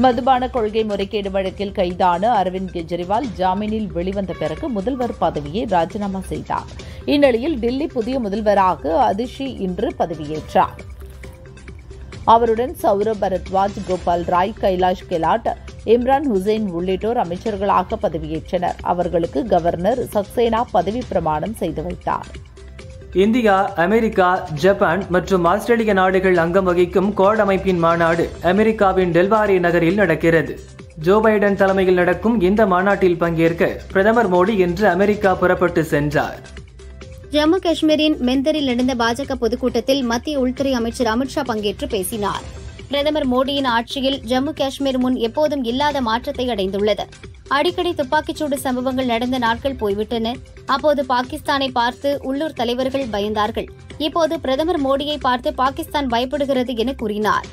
மதுபான கொள்கை முறைகேடு வழக்கில் கைதான அரவிந்த் கெஜ்ரிவால் ஜாமீனில் வெளிவந்த பிறகு முதல்வர் பதவியை ராஜினாமா செய்தார் இந்நிலையில் டெல்லி புதிய முதல்வராக அதிஷி இன்று பதவியேற்றார் அவருடன் சௌரவ் பரத்வாஜ் கோபால் ராய் கைலாஷ் கெலாட் இம்ரான் ஹுசைன் உள்ளிட்டோர் அமைச்சர்களாக பதவியேற்றனர் அவர்களுக்கு கவர்னர் சக்சேனா பதவி பிரமாணம் செய்து வைத்தார் இந்தியா அமெரிக்கா ஜப்பான் மற்றும் ஆஸ்திரேலிய நாடுகள் அங்கம் வகிக்கும் கோட் அமைப்பின் மாநாடு அமெரிக்காவின் டெல்வாரி நகரில் நடக்கிறது ஜோ பைடன் தலைமையில் நடக்கும் இந்த மாநாட்டில் பங்கேற்க பிரதமர் மோடி இன்று அமெரிக்கா புறப்பட்டு சென்றார் ஜம்மு காஷ்மீரின் மெந்தரில் நடந்த பாஜக பொதுக்கூட்டத்தில் மத்திய உள்துறை அமைச்சர் அமித்ஷா பங்கேற்று பேசினார் பிரதமர் மோடியின் ஆட்சியில் ஜம்மு காஷ்மீர் முன் எப்போதும் இல்லாத மாற்றத்தை அடைந்துள்ளது அடிக்கடி துப்பாக்கிச்சூடு சம்பவங்கள் நடந்த நாட்கள் போய்விட்டன அப்போது பாகிஸ்தானை பார்த்து உள்ளூர் தலைவர்கள் பயந்தார்கள் இப்போது பிரதமர் மோடியை பார்த்து பாகிஸ்தான் பயப்படுகிறது என கூறினார்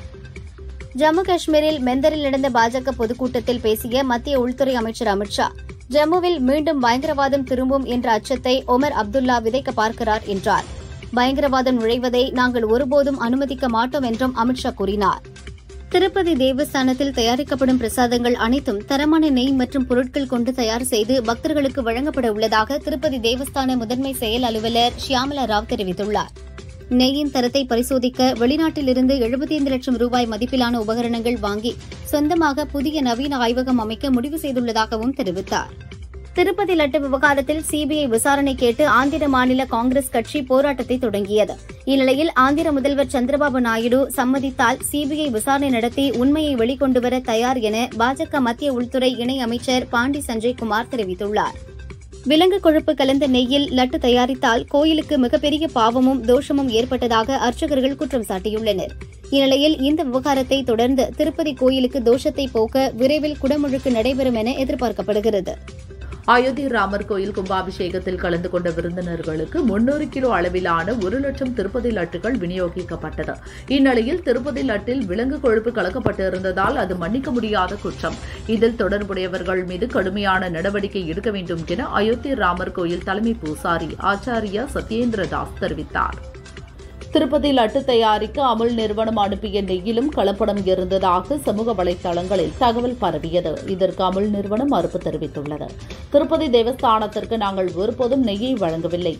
ஜம்மு காஷ்மீரில் மெந்தரில் நடந்த பாஜக பொதுக்கூட்டத்தில் பேசிய மத்திய உள்துறை அமைச்சர் அமித்ஷா ஜம்முவில் மீண்டும் பயங்கரவாதம் திரும்பும் என்ற அச்சத்தை ஒமர் அப்துல்லா விதைக்க பார்க்கிறார் என்றார் பயங்கரவாதம் நுழைவதை நாங்கள் ஒருபோதும் அனுமதிக்க மாட்டோம் என்றும் அமித்ஷா கூறினார் திருப்பதி தேவஸ்தானத்தில் தயாரிக்கப்படும் பிரசாதங்கள் அனைத்தும் தரமான நெய் மற்றும் பொருட்கள் கொண்டு தயார் செய்து பக்தர்களுக்கு வழங்கப்பட உள்ளதாக திருப்பதி தேவஸ்தான முதன்மை செயல் அலுவலர் ஷியாமலா ராவ் தெரிவித்துள்ளார் நெய்யின் தரத்தை பரிசோதிக்க வெளிநாட்டிலிருந்து எழுபத்தி ஐந்து லட்சம் ரூபாய் மதிப்பிலான உபகரணங்கள் வாங்கி சொந்தமாக புதிய நவீன ஆய்வகம் அமைக்க முடிவு செய்துள்ளதாகவும் தெரிவித்தார் திருப்பதி லட்டு விவகாரத்தில் சிபிஐ விசாரணை கேட்டு ஆந்திர மாநில காங்கிரஸ் கட்சி போராட்டத்தை தொடங்கியது இந்நிலையில் ஆந்திர முதல்வர் சந்திரபாபு நாயுடு சம்மதித்தால் சிபிஐ விசாரணை நடத்தி உண்மையை வெளிக்கொண்டுவர தயார் என பாஜக மத்திய உள்துறை இணை அமைச்சர் பாண்டி சஞ்சய் குமார் தெரிவித்துள்ளார் விலங்கு கொழுப்பு கலந்த நெய்யில் லட்டு தயாரித்தால் கோயிலுக்கு மிகப்பெரிய பாவமும் தோஷமும் ஏற்பட்டதாக அர்ச்சகர்கள் குற்றம் சாட்டியுள்ளனர் இந்நிலையில் இந்த விவகாரத்தை தொடர்ந்து திருப்பதி கோயிலுக்கு தோஷத்தை போக்க விரைவில் குடமுழுக்கு நடைபெறும் என எதிர்பார்க்கப்படுகிறது அயோத்தி ராமர் கோயில் கும்பாபிஷேகத்தில் கலந்து கொண்ட விருந்தினர்களுக்கு முன்னூறு கிலோ அளவிலான ஒரு லட்சம் திருப்பதி லட்டுகள் விநியோகிக்கப்பட்டது இந்நிலையில் திருப்பதி லட்டில் விலங்கு கொழுப்பு கலக்கப்பட்டிருந்ததால் அது மன்னிக்க முடியாத குற்றம் இதில் தொடர்புடையவர்கள் மீது கடுமையான நடவடிக்கை எடுக்க வேண்டும் என அயோத்தி ராமர் கோயில் தலைமை பூசாரி ஆச்சாரியா சத்யேந்திர தாஸ் தெரிவித்தார் திருப்பதி லட்டு தயாரிக்க அமுல் நிறுவனம் அனுப்பிய நெய்யிலும் கலப்படம் இருந்ததாக சமூக வலைதளங்களில் தகவல் பரவியது இதற்கு அமுல் நிறுவனம் மறுப்பு தெரிவித்துள்ளது திருப்பதி தேவஸ்தானத்திற்கு நாங்கள் ஒருபோதும் நெய்யை வழங்கவில்லை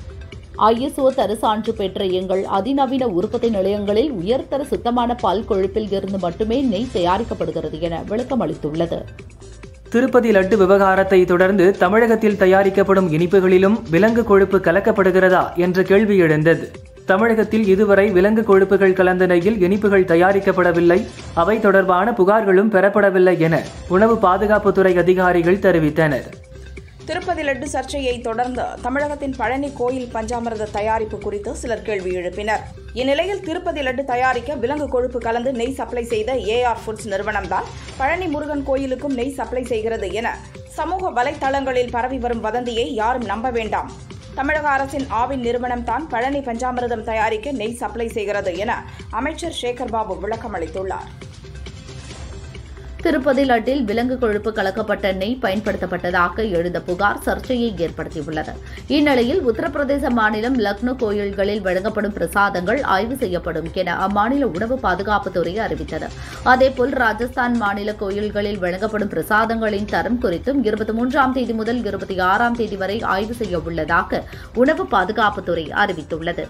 ஐஎஸ்ஓ தர சான்று பெற்ற எங்கள் அதிநவீன உற்பத்தி நிலையங்களில் உயர்தர சுத்தமான பால் கொழுப்பில் இருந்து மட்டுமே நெய் தயாரிக்கப்படுகிறது என விளக்கம் அளித்துள்ளது திருப்பதி லட்டு விவகாரத்தை தொடர்ந்து தமிழகத்தில் தயாரிக்கப்படும் இனிப்புகளிலும் விலங்கு கொழுப்பு கலக்கப்படுகிறதா என்ற கேள்வி எழுந்தது தமிழகத்தில் இதுவரை விலங்கு கொழுப்புகள் கலந்த நெய்யில் இனிப்புகள் தயாரிக்கப்படவில்லை அவை தொடர்பான புகார்களும் பெறப்படவில்லை என உணவு பாதுகாப்புத்துறை அதிகாரிகள் தெரிவித்தனர் திருப்பதி லட்டு சர்ச்சையை தொடர்ந்து தமிழகத்தின் பழனி கோயில் பஞ்சாமிரத தயாரிப்பு குறித்து சிலர் கேள்வி எழுப்பினர் இந்நிலையில் திருப்பதி லட்டு தயாரிக்க விலங்கு கொழுப்பு கலந்து நெய் சப்ளை செய்த ஏஆர் ஃபுட்ஸ் நிறுவனம்தான் பழனி முருகன் கோயிலுக்கும் நெய் சப்ளை செய்கிறது என சமூக வலைத்தளங்களில் பரவி வரும் வதந்தியை யாரும் நம்ப வேண்டாம் தமிழக அரசின் ஆவின் நிறுவனம் தான் பழனி பஞ்சாமிரதம் தயாரிக்க நெய் சப்ளை செய்கிறது என அமைச்சர் சேகர் பாபு விளக்கம் அளித்துள்ளார் திருப்பதி லட்டில் விலங்கு கொழுப்பு கலக்கப்பட்ட நெய் பயன்படுத்தப்பட்டதாக எழுந்த புகார் சர்ச்சையை ஏற்படுத்தியுள்ளது இந்நிலையில் உத்தரப்பிரதேச மாநிலம் லக்னோ கோயில்களில் வழங்கப்படும் பிரசாதங்கள் ஆய்வு செய்யப்படும் என அம்மாநில உணவு பாதுகாப்புத்துறை அறிவித்தது அதேபோல் ராஜஸ்தான் மாநில கோயில்களில் வழங்கப்படும் பிரசாதங்களின் தரம் குறித்தும் இருபத்தி மூன்றாம் தேதி முதல் இருபத்தி ஆறாம் தேதி வரை ஆய்வு செய்ய உள்ளதாக உணவு பாதுகாப்புத்துறை அறிவித்துள்ளது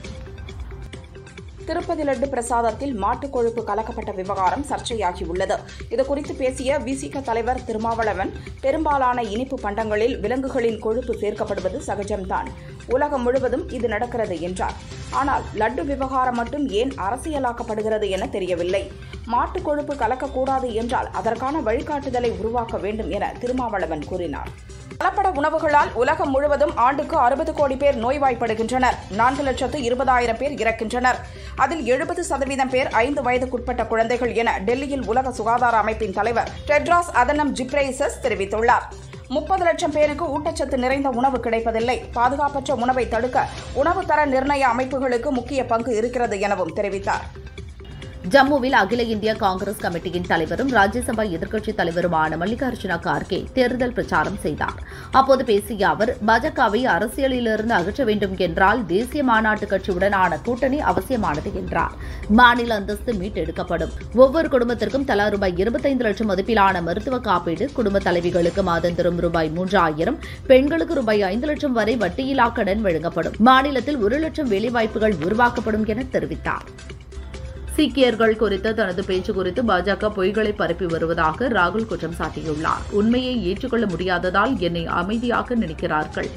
திருப்பதி லட்டு பிரசாதத்தில் மாட்டுக் கொழுப்பு கலக்கப்பட்ட விவகாரம் சர்ச்சையாகியுள்ளது இதுகுறித்து பேசிய விசிக தலைவர் திருமாவளவன் பெரும்பாலான இனிப்பு பண்டங்களில் விலங்குகளின் கொழுப்பு சேர்க்கப்படுவது சகஜம்தான் உலகம் முழுவதும் இது நடக்கிறது என்றார் ஆனால் லட்டு விவகாரம் மட்டும் ஏன் அரசியலாக்கப்படுகிறது என தெரியவில்லை மாட்டுக் கொழுப்பு கலக்கக்கூடாது என்றால் அதற்கான வழிகாட்டுதலை உருவாக்க வேண்டும் என திருமாவளவன் கூறினார் கலப்பட உணவுகளால் உலகம் முழுவதும் ஆண்டுக்கு அறுபது கோடி பேர் நோய்வாய்ப்படுகின்றனர் நான்கு லட்சத்து இருபதாயிரம் பேர் இறக்கின்றனர் அதில் எழுபது சதவீதம் பேர் ஐந்து வயதுக்குட்பட்ட குழந்தைகள் என டெல்லியில் உலக சுகாதார அமைப்பின் தலைவர் டெட்ராஸ் அதனம் ஜிப்ரேசஸ் தெரிவித்துள்ளார் முப்பது லட்சம் பேருக்கு ஊட்டச்சத்து நிறைந்த உணவு கிடைப்பதில்லை பாதுகாப்பற்ற உணவை தடுக்க உணவு தர நிர்ணய அமைப்புகளுக்கு முக்கிய பங்கு இருக்கிறது எனவும் தெரிவித்தார் ஜம்முவில் அகில இந்திய காங்கிரஸ் கமிட்டியின் தலைவரும் ராஜ்யசபா எதிர்க்கட்சித் தலைவருமான மல்லிகார்ஜுன கார்கே தேர்தல் பிரச்சாரம் செய்தார் அப்போது பேசிய அவர் பாஜகவை அரசியலிலிருந்து அகற்ற வேண்டும் என்றால் தேசிய மாநாட்டு கட்சியுடனான கூட்டணி அவசியமானது என்றார் மாநில அந்தஸ்து மீட்டெடுக்கப்படும் ஒவ்வொரு குடும்பத்திற்கும் தலா ரூபாய் இருபத்தைந்து லட்சம் மதிப்பிலான மருத்துவ காப்பீடு குடும்ப தலைவிகளுக்கு மாதந்தோறும் ரூபாய் மூன்றாயிரம் பெண்களுக்கு ரூபாய் ஐந்து லட்சம் வரை வட்டியில்லா கடன் வழங்கப்படும் மாநிலத்தில் ஒரு லட்சம் வேலைவாய்ப்புகள் உருவாக்கப்படும் என தெரிவித்தார் சீக்கியர்கள் குறித்த தனது பேச்சு குறித்து பாஜக பொய்களை பரப்பி வருவதாக ராகுல் குற்றம் சாட்டியுள்ளார் உண்மையை ஏற்றுக்கொள்ள முடியாததால் என்னை அமைதியாக நினைக்கிறார்கள்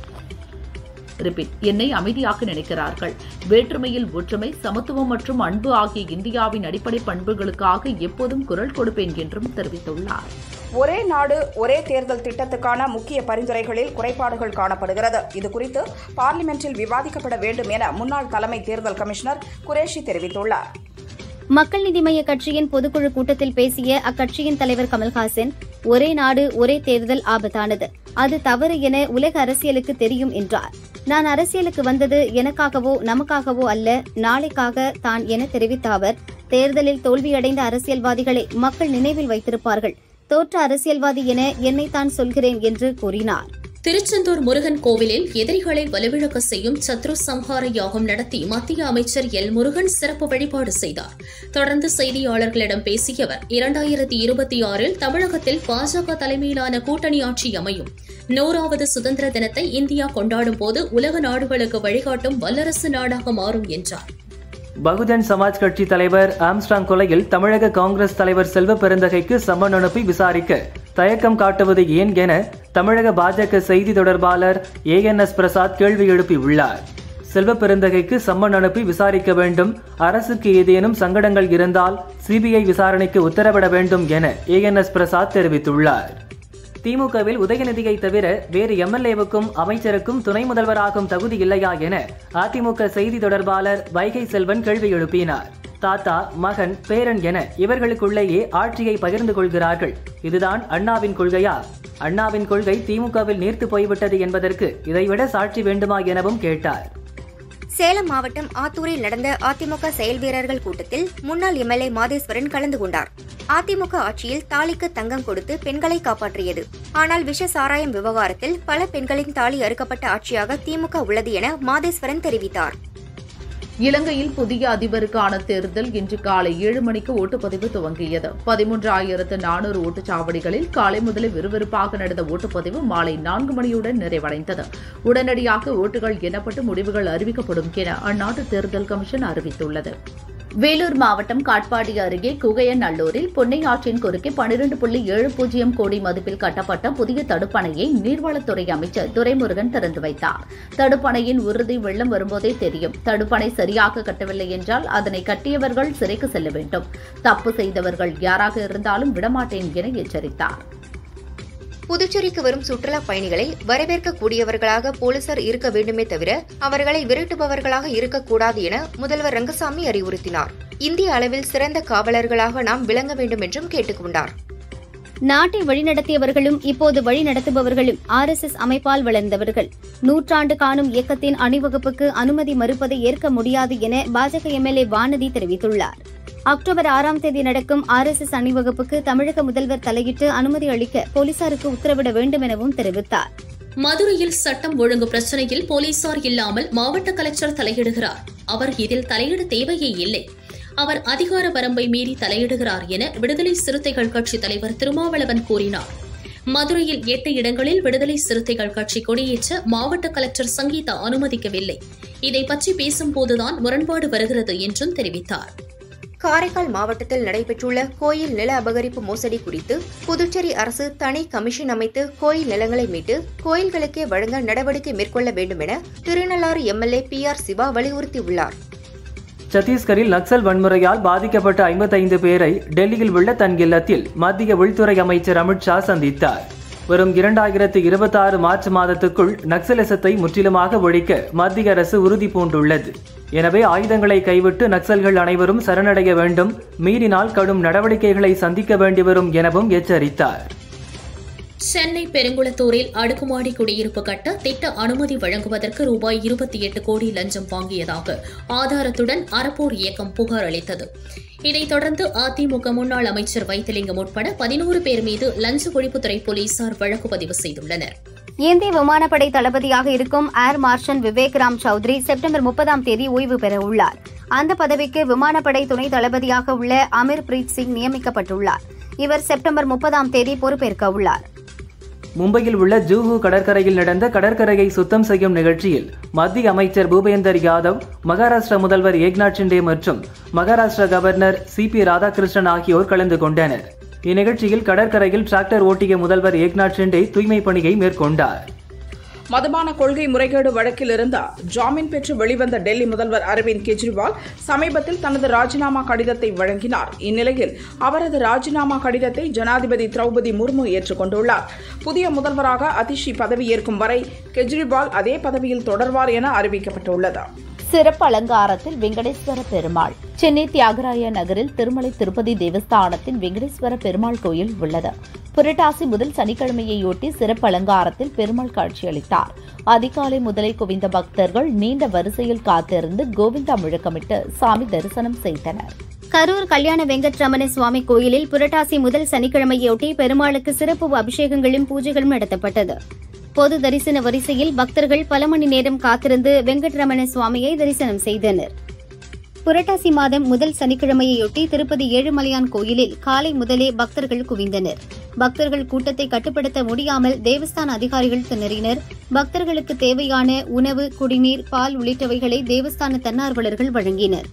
ரிப்பீட் என்னை அமைதியாக்க நினைக்கிறார்கள் வேற்றுமையில் ஒற்றுமை சமத்துவம் மற்றும் அன்பு ஆகிய இந்தியாவின் அடிப்படை பண்புகளுக்காக எப்போதும் குரல் கொடுப்பேன் என்றும் தெரிவித்துள்ளார் ஒரே நாடு ஒரே தேர்தல் திட்டத்துக்கான முக்கிய பரிந்துரைகளில் குறைபாடுகள் காணப்படுகிறது இதுகுறித்து பார்லிமென்ட்டில் விவாதிக்கப்பட வேண்டும் என முன்னாள் தலைமை தேர்தல் கமிஷனர் குரேஷி தெரிவித்துள்ளார் மக்கள் நீதி மய்ய கட்சியின் பொதுக்குழு கூட்டத்தில் பேசிய அக்கட்சியின் தலைவர் கமல்ஹாசன் ஒரே நாடு ஒரே தேர்தல் ஆபத்தானது அது தவறு என உலக அரசியலுக்கு தெரியும் என்றார் நான் அரசியலுக்கு வந்தது எனக்காகவோ நமக்காகவோ அல்ல நாளைக்காக தான் என தெரிவித்த அவர் தேர்தலில் தோல்வியடைந்த அரசியல்வாதிகளை மக்கள் நினைவில் வைத்திருப்பார்கள் தோற்ற அரசியல்வாதி என என்னை தான் சொல்கிறேன் என்று கூறினார் திருச்செந்தூர் முருகன் கோவிலில் எதிரிகளை வலுவிழக்க செய்யும் சத்ரு சம்ஹார யாகம் நடத்தி மத்திய அமைச்சர் எல் முருகன் சிறப்பு வழிபாடு செய்தார் தொடர்ந்து செய்தியாளர்களிடம் பேசிய அவர் இரண்டாயிரத்தி இருபத்தி ஆறில் தமிழகத்தில் பாஜக தலைமையிலான கூட்டணி ஆட்சி அமையும் நூறாவது சுதந்திர தினத்தை இந்தியா கொண்டாடும் போது உலக நாடுகளுக்கு வழிகாட்டும் வல்லரசு நாடாக மாறும் என்றார் பகுஜன் சமாஜ் கட்சி தலைவர் ஆம்ஸ்ட்ராங் கொலையில் தமிழக காங்கிரஸ் தலைவர் செல்வ பெருந்தகைக்கு சம்மன் அனுப்பி விசாரிக்க தயக்கம் காட்டுவது ஏன் என தமிழக பாஜக செய்தி தொடர்பாளர் ஏ என் எஸ் பிரசாத் கேள்வி எழுப்பியுள்ளார் செல்வ பெருந்தகைக்கு சம்மன் அனுப்பி விசாரிக்க வேண்டும் அரசுக்கு ஏதேனும் சங்கடங்கள் இருந்தால் சிபிஐ விசாரணைக்கு உத்தரவிட வேண்டும் என ஏ என் எஸ் பிரசாத் தெரிவித்துள்ளார் திமுகவில் உதயநிதியை தவிர வேறு எம்எல்ஏவுக்கும் அமைச்சருக்கும் துணை முதல்வராகும் தகுதி இல்லையா என அதிமுக செய்தி தொடர்பாளர் வைகை செல்வன் கேள்வி எழுப்பினார் தாத்தா மகன் பேரன் என இவர்களுக்குள்ளேயே ஆட்சியை பகிர்ந்து கொள்கிறார்கள் இதுதான் அண்ணாவின் கொள்கையா அண்ணாவின் கொள்கை திமுகவில் நீர்த்து போய்விட்டது என்பதற்கு இதைவிட சாட்சி வேண்டுமா எனவும் கேட்டார் சேலம் மாவட்டம் ஆத்தூரில் நடந்த அதிமுக செயல் வீரர்கள் கூட்டத்தில் முன்னாள் எம்எல்ஏ மாதேஸ்வரன் கலந்து கொண்டார் அதிமுக ஆட்சியில் தாலிக்கு தங்கம் கொடுத்து பெண்களை காப்பாற்றியது ஆனால் விஷ சாராயம் விவகாரத்தில் பல பெண்களின் தாலி அறுக்கப்பட்ட ஆட்சியாக திமுக உள்ளது என மாதேஸ்வரன் தெரிவித்தார் இலங்கையில் புதிய அதிபருக்கான தேர்தல் இன்று காலை ஏழு மணிக்கு ஓட்டுப்பதிவு துவங்கியது பதிமூன்றாயிரத்து நானூறு ஓட்டுச்சாவடிகளில் காலை முதலே விறுவிறுப்பாக நடந்த ஓட்டுப்பதிவு மாலை நான்கு மணியுடன் நிறைவடைந்தது உடனடியாக ஓட்டுகள் எண்ணப்பட்டு முடிவுகள் அறிவிக்கப்படும் என அந்நாட்டு தேர்தல் கமிஷன் அறிவித்துள்ளது வேலூர் மாவட்டம் காட்பாடி அருகே குகையநல்லூரில் பொன்னை ஆற்றின் குறுக்கே பனிரெண்டு புள்ளி ஏழு பூஜ்ஜியம் கோடி மதிப்பில் கட்டப்பட்ட புதிய தடுப்பணையை நீர்வளத்துறை அமைச்சர் துரைமுருகன் திறந்து வைத்தார் தடுப்பணையின் உறுதி வெள்ளம் வரும்போதே தெரியும் தடுப்பணை சரியாக கட்டவில்லை என்றால் அதனை கட்டியவர்கள் சிறைக்கு செல்ல வேண்டும் தப்பு செய்தவர்கள் யாராக இருந்தாலும் விடமாட்டேன் என எச்சரித்தார் புதுச்சேரிக்கு வரும் சுற்றுலா பயணிகளை வரவேற்கக்கூடியவர்களாக போலீசார் இருக்க வேண்டுமே தவிர அவர்களை விரட்டுபவர்களாக இருக்கக்கூடாது என முதல்வர் ரங்கசாமி அறிவுறுத்தினார் இந்திய அளவில் சிறந்த காவலர்களாக நாம் விளங்க வேண்டும் என்றும் கேட்டுக்கொண்டார் நாட்டை வழிநடத்தியவர்களும் இப்போது வழிநடத்துபவர்களும் ஆர் எஸ் எஸ் அமைப்பால் வளர்ந்தவர்கள் நூற்றாண்டு காணும் இயக்கத்தின் அணிவகுப்புக்கு அனுமதி மறுப்பதை ஏற்க முடியாது என பாஜக எம்எல்ஏ வானதி தெரிவித்துள்ளார் அக்டோபர் ஆறாம் தேதி நடக்கும் ஆர் எஸ் எஸ் அணிவகுப்புக்கு தமிழக முதல்வர் தலையிட்டு அனுமதி அளிக்க போலீசாருக்கு உத்தரவிட வேண்டும் எனவும் தெரிவித்தார் மதுரையில் சட்டம் ஒழுங்கு பிரச்சனையில் போலீசார் இல்லாமல் மாவட்ட கலெக்டர் தலையிடுகிறார் அவர் இதில் தலையிட தேவையே இல்லை அவர் அதிகார வரம்பை மீறி தலையிடுகிறார் என விடுதலை சிறுத்தைகள் கட்சி தலைவர் திருமாவளவன் கூறினார் மதுரையில் எட்டு இடங்களில் விடுதலை சிறுத்தைகள் கட்சி கொடியேற்ற மாவட்ட கலெக்டர் சங்கீதா அனுமதிக்கவில்லை இதை பற்றி பேசும்போதுதான் முரண்பாடு வருகிறது என்றும் தெரிவித்தார் காரைக்கால் மாவட்டத்தில் நடைபெற்றுள்ள கோயில் நில அபகரிப்பு மோசடி குறித்து புதுச்சேரி அரசு தனி கமிஷன் அமைத்து கோயில் நிலங்களை மீட்டு கோயில்களுக்கே வழங்க நடவடிக்கை மேற்கொள்ள வேண்டும் என Thirunallar MLA P R Siva வலியுறுத்தியுள்ளார் சத்தீஸ்கரில் நக்சல் வன்முறையால் பாதிக்கப்பட்ட ஐம்பத்தைந்து பேரை டெல்லியில் உள்ள தன் இல்லத்தில் மத்திய உள்துறை அமைச்சர் அமித்ஷா சந்தித்தார் வரும் இரண்டாயிரத்து இருபத்தாறு மார்ச் மாதத்துக்குள் நக்சலிசத்தை முற்றிலுமாக ஒழிக்க மத்திய அரசு உறுதி பூண்டுள்ளது எனவே ஆயுதங்களை கைவிட்டு நக்சல்கள் அனைவரும் சரணடைய வேண்டும் மீறினால் கடும் நடவடிக்கைகளை சந்திக்க வேண்டி வரும் எனவும் எச்சரித்தார் சென்னை பெருங்குளத்தூரில் அடுக்குமாடி குடியிருப்பு கட்ட திட்ட அனுமதி வழங்குவதற்கு ரூபாய் இருபத்தி எட்டு கோடி லஞ்சம் வாங்கியதாக ஆதாரத்துடன் அறப்போர் இயக்கம் புகார் அளித்தது இதைத் தொடர்ந்து அதிமுக முன்னாள் அமைச்சர் வைத்திலிங்கம் உட்பட பதினோரு பேர் மீது லஞ்ச ஒழிப்புத்துறை போலீசார் வழக்கு பதிவு செய்துள்ளனர் இந்திய விமானப்படை தளபதியாக இருக்கும் air marshal Vivek Ram Chaudhary September முப்பதாம் தேதி ஓய்வு பெற உள்ளார் அந்த பதவிக்கு விமானப்படை துணை தளபதியாக உள்ள அமீர் பிரீத் சிங் நியமிக்கப்பட்டுள்ளார் இவர் செப்டம்பர் முப்பதாம் தேதி பொறுப்பேற்க உள்ளார் மும்பையில் உள்ள ஜூஹு கடற்கரையில் நடந்த கடற்கரையை சுத்தம் செய்யும் நிகழ்ச்சியில் மத்திய அமைச்சர் பூபேந்தர் யாதவ் மகாராஷ்டிரா முதல்வர் ஏக்நாத் ஷிண்டே மற்றும் Maharashtra governor C P Radhakrishnan ஆகியோர் கலந்து கொண்டனர் இந்நிகழ்ச்சியில் கடற்கரையில் டிராக்டர் ஓட்டிய முதல்வர் ஏக்நாத் ஷிண்டே தூய்மை பணியை மேற்கொண்டார் மதுபான கொள்கை முறைகேடு வழக்கில் இருந்த ஜாமீன் பெற்று வெளிவந்த டெல்லி முதல்வர் அரவிந்த் கெஜ்ரிவால் சமீபத்தில் தனது ராஜினாமா கடிதத்தை வழங்கினார் இந்நிலையில் அவரது ராஜினாமா கடிதத்தை ஜனாதிபதி திரௌபதி முர்மு ஏற்றுக்கொண்டுள்ளார் புதிய முதல்வராக அதிஷி பதவியேற்கும் வரை கெஜ்ரிவால் அதே பதவியில் தொடர்வார் என அறிவிக்கப்பட்டுள்ளது சிறப்பு அலங்காரத்தில் வெங்கடேஸ்வர பெருமாள் சென்னை தியாகராய நகரில் திருமலை திருப்பதி தேவஸ்தானத்தின் வெங்கடேஸ்வர பெருமாள் கோயில் உள்ளது புரட்டாசி முதல் சனிக்கிழமையையொட்டி சிறப்பு அலங்காரத்தில் பெருமாள் காட்சியளித்தார் அதிகாலை முதலை குவிந்த பக்தர்கள் நீண்ட வரிசையில் காத்திருந்து கோவிந்தா முழக்கமிட்டு சாமி தரிசனம் செய்தனர் கரூர் கல்யாண வெங்கட்ரமண சுவாமி கோயிலில் புரட்டாசி முதல் சனிக்கிழமையொட்டி பெருமாளுக்கு சிறப்பு அபிஷேகங்களும் பூஜைகளும் நடத்தப்பட்டது பொது தரிசன வரிசையில் பக்தர்கள் பல மணி நேரம் காத்திருந்து வெங்கட்ரமண சுவாமியை தரிசனம் செய்தனர் புரட்டாசி மாதம் முதல் சனிக்கிழமையொட்டி திருப்பதி ஏழுமலையான் கோயிலில் காலை முதலே பக்தர்கள் குவிந்தனர் பக்தர்கள் கூட்டத்தை கட்டுப்படுத்த முடியாமல் தேவஸ்தான அதிகாரிகள் திணறினர் பக்தர்களுக்கு தேவையான உணவு குடிநீர் பால் உள்ளிட்டவைகளை தேவஸ்தான தன்னார்வலர்கள் வழங்கினர்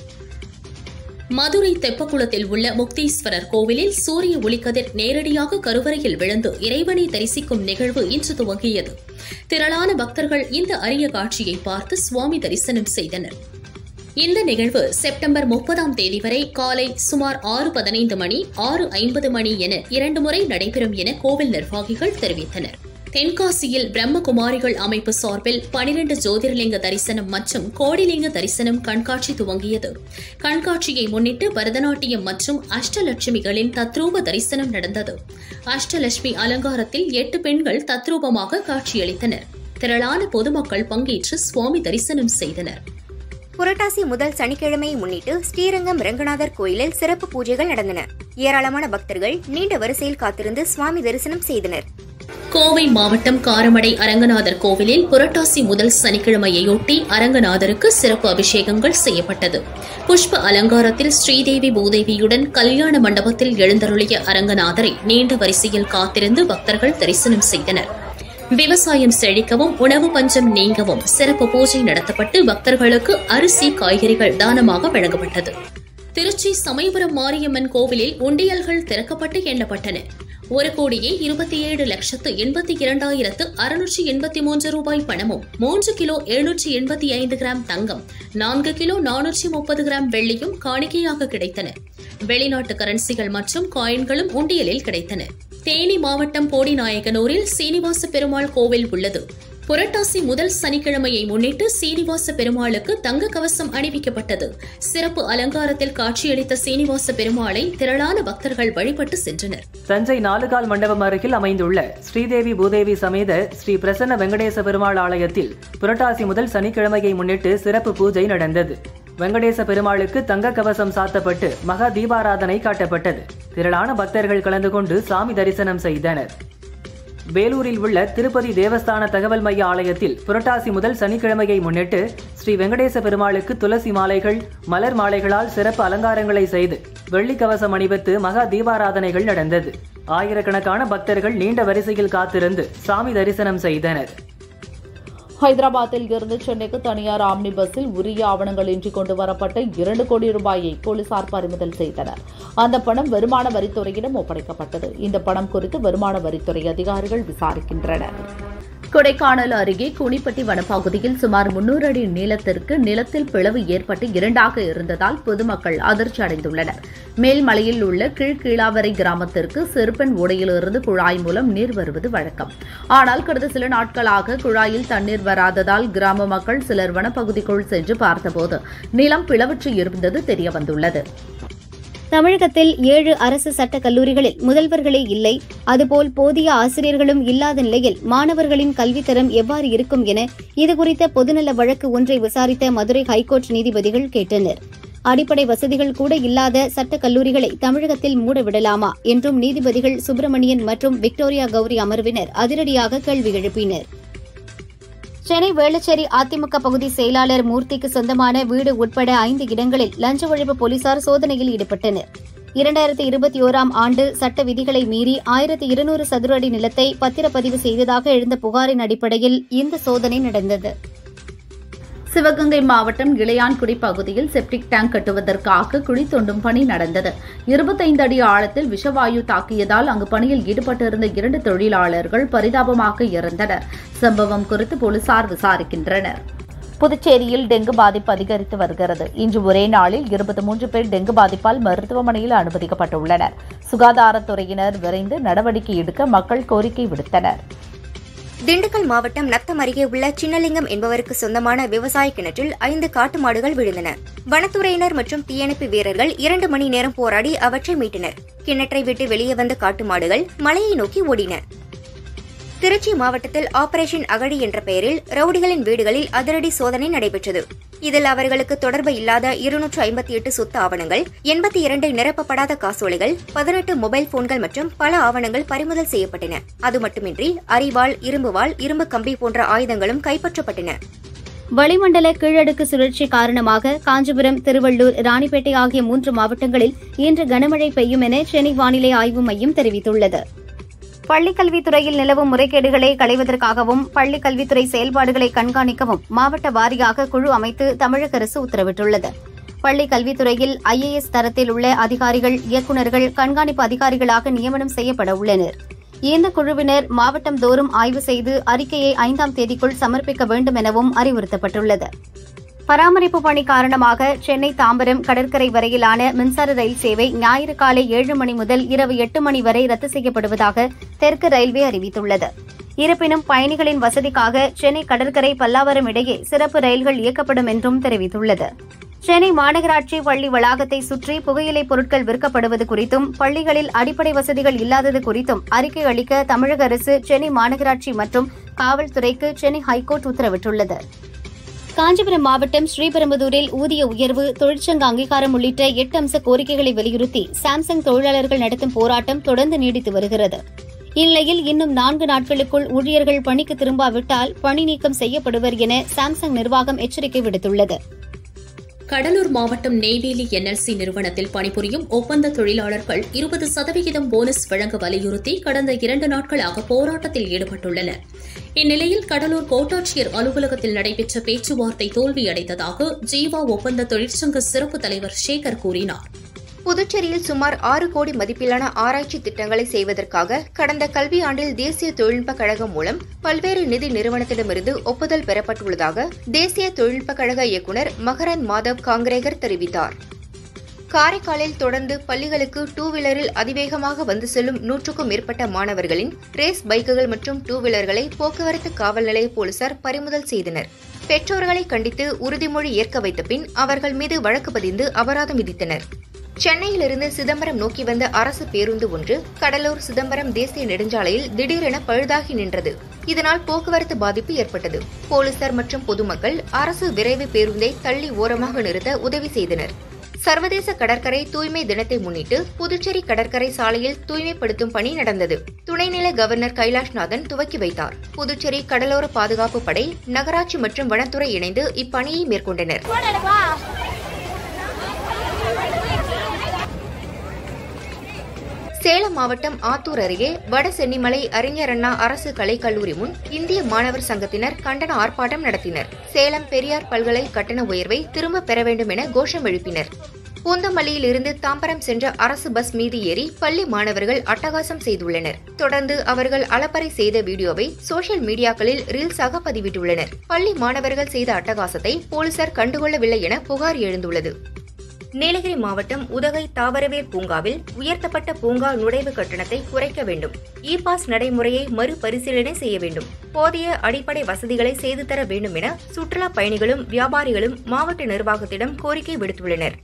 மதுரை தெப்பக்குளத்தில் உள்ள முக்தீஸ்வரர் கோவிலில் சூரிய ஒளிக்கதிர் நேரடியாக கருவறையில் விழுந்து இறைவனை தரிசிக்கும் நிகழ்வு இன்று துவங்கியது திரளான பக்தர்கள் இந்த அரிய காட்சியை பார்த்து சுவாமி தரிசனம் செய்தனர் இந்த நிகழ்வு செப்டம்பர் முப்பதாம் தேதி வரை காலை சுமார் ஆறு பதினைந்து மணி ஆறு ஐம்பது மணி என இரண்டு முறை நடைபெறும் என கோவில் நிர்வாகிகள் தெரிவித்தனர் தென்காசியில் பிரம்மகுமாரிகள் அமைப்பு சார்பில் பனிரெண்டு ஜோதிர்லிங்க தரிசனம் மற்றும் கோடிலிங்க தரிசனம் கண்காட்சி துவங்கியது கண்காட்சியை முன்னிட்டு பரதநாட்டியம் மற்றும் அஷ்டலட்சுமிகளின் தத்ரூப தரிசனம் நடந்தது அஷ்டலட்சுமி அலங்காரத்தில் எட்டு பெண்கள் தத்ரூபமாக காட்சியளித்தனர் திரளான பொதுமக்கள் பங்கேற்று சுவாமி தரிசனம் செய்தனர் புரட்டாசி முதல் சனிக்கிழமையை முன்னிட்டு ஸ்ரீரங்கம் ரங்கநாதர் கோயிலில் சிறப்பு பூஜைகள் நடந்தன ஏராளமான பக்தர்கள் நீண்ட வரிசையில் காத்திருந்து சுவாமி தரிசனம் செய்தனர் கோவை மாவட்டம் காரமடை அரங்கநாதர் கோவிலில் புரட்டாசி முதல் சனிக்கிழமையொட்டி அரங்கநாதருக்கு சிறப்பு அபிஷேகங்கள் செய்யப்பட்டது புஷ்ப அலங்காரத்தில் ஸ்ரீதேவி பூதேவியுடன் கல்யாண மண்டபத்தில் எழுந்தருளிய அரங்கநாதரை நீண்ட வரிசையில் காத்திருந்து பக்தர்கள் தரிசனம் செய்தனர் விவசாயம் செழிக்கவும் உணவு பஞ்சம் நீங்கவும் சிறப்பு பூஜை நடத்தப்பட்டு பக்தர்களுக்கு அரிசி காய்கறிகள் தானமாக வழங்கப்பட்டது திருச்சி சமயபுரம் மாரியம்மன் கோவிலில் உண்டியல்கள் திறக்கப்பட்டு எண்ணப்பட்டன ஒரு கோடியே இருபத்தி ஏழு லட்சத்து எண்பத்தி இரண்டாயிரத்து அறுநூற்றி எண்பத்தி மூன்று ரூபாய் பணமும் மூன்று கிலோ எழுநூற்றி எண்பத்தி ஐந்து கிராம் தங்கம் நான்கு கிலோ நானூற்றி முப்பது கிராம் வெள்ளியும் காணிக்கையாக கிடைத்தன வெளிநாட்டு கரன்சிகள் மற்றும் காயின்களும் உண்டியலில் கிடைத்தன தேனி மாவட்டம் போடிநாயகனூரில் சீனிவாச பெருமாள் கோவில் உள்ளது புரட்டாசி முதல் சனிக்கிழமையை முன்னிட்டு சீனிவாச பெருமாளுக்கு தங்க கவசம் அணிவிக்கப்பட்டது சிறப்பு அலங்காரத்தில் காட்சியளித்த சீனிவாச பெருமாளை திரளான பக்தர்கள் வழிபட்டு சென்றனர் தஞ்சை நாலுகால் மண்டபம் அருகில் அமைந்துள்ள ஸ்ரீதேவி பூதேவி சமேத ஸ்ரீ பிரசன்ன வெங்கடேச பெருமாள் ஆலயத்தில் புரட்டாசி முதல் சனிக்கிழமையை முன்னிட்டு சிறப்பு பூஜை நடந்தது வெங்கடேச பெருமாளுக்கு தங்க கவசம் சாத்தப்பட்டு மகா தீபாராதனை காட்டப்பட்டது திரளான பக்தர்கள் கலந்து கொண்டு சாமி தரிசனம் செய்தனர் வேலூரில் உள்ள திருப்பதி தேவஸ்தான தகவல் மைய ஆலயத்தில் புரட்டாசி முதல் சனிக்கிழமையை முன்னிட்டு ஸ்ரீ வெங்கடேச பெருமாளுக்கு துளசி மாலைகள் மலர் மாலைகளால் சிறப்பு அலங்காரங்களை செய்து வெள்ளி கவசம் அணிவித்து மகா தீபாராதனைகள் நடந்தது ஆயிரக்கணக்கான பக்தர்கள் நீண்ட வரிசையில் காத்திருந்து சாமி தரிசனம் செய்தனர் ஹைதராபாத்தில் இருந்து சென்னைக்கு தனியார் ஆம்னி பஸ்ஸில் உரிய ஆவணங்களின்றி கொண்டு வரப்பட்ட இரண்டு கோடி ரூபாயை போலீசார் பறிமுதல் செய்தனர் அந்த பணம் வருமான வரித்துறையிடம் ஒப்படைக்கப்பட்டது இந்த பணம் குறித்து வருமான வரித்துறை அதிகாரிகள் விசாரிக்கின்றனர் கொடைக்கானல் அருகே குனிப்பட்டி வனப்பகுதியில் சுமார் முன்னூறு அடி நீளத்திற்கு நிலத்தில் பிளவு ஏற்பட்டு இரண்டாக இருந்ததால் பொதுமக்கள் அதிர்ச்சி அடைந்துள்ளனர் மேல்மலையில் உள்ள கீழ்கீழாவரை கிராமத்திற்கு செருப்பன் ஓடையிலிருந்து குழாய் மூலம் நீர் வருவது வழக்கம் ஆனால் கடந்த சில நாட்களாக குழாயில் தண்ணீர் வராததால் கிராம மக்கள் சிலர் வனப்பகுதிக்குள் சென்று பார்த்தபோது நிலம் பிளவுற்று இருந்தது தெரியவந்துள்ளது தமிழகத்தில் ஏழு அரசு சட்டக் கல்லூரிகளில் முதல்வர்களே இல்லை அதுபோல் போதிய ஆசிரியர்களும் இல்லாத நிலையில் மாணவர்களின் கல்வித்தரம் எவ்வாறு இருக்கும் என இதுகுறித்த பொதுநல வழக்கு ஒன்றை விசாரித்த மதுரை ஹைகோர்ட் நீதிபதிகள் கேட்டனர் அடிப்படை வசதிகள் கூட இல்லாத சட்டக் கல்லூரிகளை தமிழகத்தில் மூடவிடலாமா என்றும் நீதிபதிகள் சுப்பிரமணியன் மற்றும் விக்டோரியா கௌரி அமர்வினர் அதிரடியாக கேள்வி எழுப்பினர் சென்னை வேளச்சேரி அதிமுக பகுதி செயலாளர் மூர்த்திக்கு சொந்தமான வீடு உட்பட ஐந்து இடங்களில் லஞ்ச ஒழிப்பு போலீசார் சோதனையில் ஈடுபட்டனர் இரண்டாயிரத்தி இருபத்தி ஓராம் ஆண்டு சட்ட விதிகளை மீறி ஆயிரத்தி இருநூறு சதுர அடி நிலத்தை பத்திரப்பதிவு செய்ததாக எழுந்த புகாரின் அடிப்படையில் இந்த சோதனை நடந்தது சிவகங்கை மாவட்டம் இளையான்குடி பகுதியில் செப்டிக் டேங்க் கட்டுவதற்காக குழி தோண்டும் பணி நடந்தது இருபத்தைந்து அடி ஆழத்தில் விஷவாயு தாக்கியதால் அங்கு பணியில் ஈடுபட்டிருந்த இரண்டு தொழிலாளர்கள் பரிதாபமாக இறந்தனர் சம்பவம் குறித்து போலீசார் விசாரிக்கின்றனர் புதுச்சேரியில் டெங்கு பாதிப்பு அதிகரித்து வருகிறது இன்று ஒரே நாளில் இருபத்தி மூன்று பேர் டெங்கு பாதிப்பால் மருத்துவமனையில் அனுமதிக்கப்பட்டுள்ளனர் சுகாதாரத்துறையினர் விரைந்து நடவடிக்கை எடுக்க மக்கள் கோரிக்கை விடுத்தனர் திண்டுக்கல் மாவட்டம் நத்தம் அருகே உள்ள சின்னலிங்கம் என்பவருக்கு சொந்தமான விவசாய கிணற்றில் ஐந்து காட்டு மாடுகள் விழுந்தன வனத்துறையினர் மற்றும் தீயணைப்பு வீரர்கள் இரண்டு மணி நேரம் போராடி அவற்றை மீட்டனர் கிணற்றை விட்டு வெளியே வந்த காட்டு மாடுகள் மலையை நோக்கி ஓடின திருச்சி மாவட்டத்தில் ஆபரேஷன் அகழி என்ற பெயரில் ரவுடிகளின் வீடுகளில் அதிரடி சோதனை நடைபெற்றது இதில் அவர்களுக்கு தொடர்பு இல்லாத இருநூற்று ஐம்பத்தி எட்டு சொத்து ஆவணங்கள் எண்பத்தி இரண்டு நிரப்பப்படாத காசோலைகள் பதினெட்டு மொபைல் போன்கள் மற்றும் பல ஆவணங்கள் பறிமுதல் செய்யப்பட்டன அது மட்டுமின்றி அரிவாள் இரும்பு வாள் இரும்பு கம்பி போன்ற ஆயுதங்களும் கைப்பற்றப்பட்டன வளிமண்டல கீழடுக்கு சுழற்சி காரணமாக காஞ்சிபுரம் திருவள்ளூர் ராணிப்பேட்டை ஆகிய மூன்று மாவட்டங்களில் இன்று கனமழை பெய்யும் என சென்னை வானிலை ஆய்வு மையம் தெரிவித்துள்ளது பள்ளிக் கல்வித்துறையில் நிலவும் முறைகேடுகளை களைவதற்காகவும் பள்ளிக் கல்வித்துறை செயல்பாடுகளை கண்காணிக்கவும் மாவட்ட வாரியாக குழு அமைத்து தமிழக அரசு உத்தரவிட்டுள்ளது பள்ளிக் கல்வித்துறையில் ஐஏஎஸ் தரத்தில் உள்ள அதிகாரிகள் இயக்குநர்கள் கண்காணிப்பு அதிகாரிகளாக நியமனம் செய்யப்பட உள்ளனர் இந்த குழுவினர் மாவட்டம் தோறும் ஆய்வு செய்து அறிக்கையை ஐந்தாம் தேதிக்குள் சமர்ப்பிக்க வேண்டும் எனவும் அறிவுறுத்தப்பட்டுள்ளது பராமரிப்பு பணி காரணமாக சென்னை தாம்பரம் கடற்கரை வரையிலான மின்சார ரயில் சேவை ஞாயிறு காலை ஏழு மணி முதல் இரவு எட்டு மணி வரை ரத்து செய்யப்படுவதாக தெற்கு ரயில்வே அறிவித்துள்ளது இருப்பினும் பயணிகளின் வசதிக்காக சென்னை கடற்கரை பல்லாவரம் இடையே சிறப்பு ரயில்கள் இயக்கப்படும் என்றும் தெரிவித்துள்ளது சென்னை மாநகராட்சி பள்ளி வளாகத்தை சுற்றி புகையிலைப் பொருட்கள் விற்கப்படுவது குறித்தும் பள்ளிகளில் அடிப்படை வசதிகள் இல்லாதது குறித்தும் அறிக்கை அளிக்க தமிழக அரசு சென்னை மாநகராட்சி மற்றும் காவல்துறைக்கு சென்னை ஹைகோர்ட் உத்தரவிட்டுள்ளது காஞ்சிபுரம் மாவட்டம் ஸ்ரீபெரும்புதூரில் ஊதிய உயர்வு தொழிற்சங்க அங்கீகாரம் உள்ளிட்ட எட்டு அம்ச கோரிக்கைகளை வலியுறுத்தி சாம்சங் தொழிலாளர்கள் நடத்தும் போராட்டம் தொடர்ந்து நீடித்து வருகிறது இந்நிலையில் இன்னும் நான்கு நாட்களுக்குள் ஊழியர்கள் பணிக்கு திரும்பாவிட்டால் பணி நீக்கம் செய்யப்படுவர் என சாம்சங் நிர்வாகம் எச்சரிக்கை விடுத்துள்ளது கடலூர் மாவட்டம் நெய்வேலி என்எல்சி நிறுவனத்தில் பணிபுரியும் ஒப்பந்த தொழிலாளர்கள் இருபது சதவிகிதம் போனஸ் வழங்க வலியுறுத்தி கடந்த இரண்டு நாட்களாக போராட்டத்தில் ஈடுபட்டுள்ளனர் இந்நிலையில் கடலூர் கோட்டாட்சியர் அலுவலகத்தில் நடைபெற்ற பேச்சுவார்த்தை தோல்வியடைந்ததாக ஜீவா ஒப்பந்த தொழிற்சங்க சிறப்பு தலைவர் சேகர் கூறினார் புதுச்சேரியில் சுமார் ஆறு கோடி மதிப்பிலான ஆராய்ச்சி திட்டங்களை செய்வதற்காக கடந்த கல்வியாண்டில் தேசிய தொழில்நுட்ப கழகம் மூலம் பல்வேறு நிதி நிறுவனத்திடமிருந்து ஒப்புதல் பெறப்பட்டுள்ளதாக தேசிய தொழில்நுட்ப கழக இயக்குநர் மகரந்த் மாதவ் காங்கிரேகர் தெரிவித்தார் காரைக்காலில் தொடர்ந்து பள்ளிகளுக்கு டூ வீலரில் அதிவேகமாக வந்து செல்லும் நூற்றுக்கும் மேற்பட்ட மாணவர்களின் ரேஸ் பைக்குகள் மற்றும் டூ வீலர்களை போக்குவரத்து காவல் நிலைய போலீசார் பறிமுதல் செய்தனர் பெற்றோர்களை கண்டித்து உறுதிமொழி ஏற்க வைத்த பின் அவர்கள் மீது வழக்கு பதிந்து அபராதம் விதித்தனர் சென்னையிலிருந்து சிதம்பரம் நோக்கி வந்த அரசு பேருந்து ஒன்று கடலூர் சிதம்பரம் தேசிய நெடுஞ்சாலையில் திடீரென பழுதாகி நின்றது இதனால் போக்குவரத்து பாதிப்பு ஏற்பட்டது போலீசார் மற்றும் பொதுமக்கள் அரசு விரைவு பேருந்தை தள்ளி ஓரமாக நிறுத்த உதவி செய்தனர் சர்வதேச கடற்கரை தூய்மை தினத்தை முன்னிட்டு புதுச்சேரி கடற்கரை சாலையில் தூய்மைப்படுத்தும் பணி நடந்தது துணைநிலை கவர்னர் கைலாஷ்நாதன் துவக்கி வைத்தார் புதுச்சேரி கடலோர பாதுகாப்பு படை நகராட்சி மற்றும் வனத்துறை இணைந்து இப்பணியை மேற்கொண்டனர் சேலம் மாவட்டம் ஆத்தூர் அருகே வட சென்னிமலை அறிஞர் அண்ணா அரசு கலைக்கல்லூரி முன் இந்திய மாணவர் சங்கத்தினர் கண்டன ஆர்ப்பாட்டம் நடத்தினர் சேலம் பெரியார் பல்கலை கட்டண உயர்வை திரும்ப பெற வேண்டும் என கோஷம் எழுப்பினர் பூந்தமல்லியில் இருந்து தாம்பரம் சென்ற அரசு பஸ் மீது ஏறி பள்ளி மாணவர்கள் அட்டகாசம் செய்துள்ளனர் தொடர்ந்து அவர்கள் அலப்பறை செய்த வீடியோவை சோஷியல் மீடியாக்களில் ரீல்ஸாக பதிவிட்டுள்ளனர் பள்ளி மாணவர்கள் செய்த அட்டகாசத்தை போலீசார் கண்டுகொள்ளவில்லை என புகார் எழுந்துள்ளது நீலகிரி மாவட்டம் உதகை தாவரவேர் பூங்காவில் உயர்த்தப்பட்ட பூங்கா நுழைவு கட்டணத்தை குறைக்க வேண்டும் இ பாஸ் நடைமுறையை மறுபரிசீலனை செய்ய வேண்டும் போதிய அடிப்படை வசதிகளை செய்து தர வேண்டும் என சுற்றுலா பயணிகளும் வியாபாரிகளும் மாவட்ட நிர்வாகத்திடம் கோரிக்கை விடுத்துள்ளனர்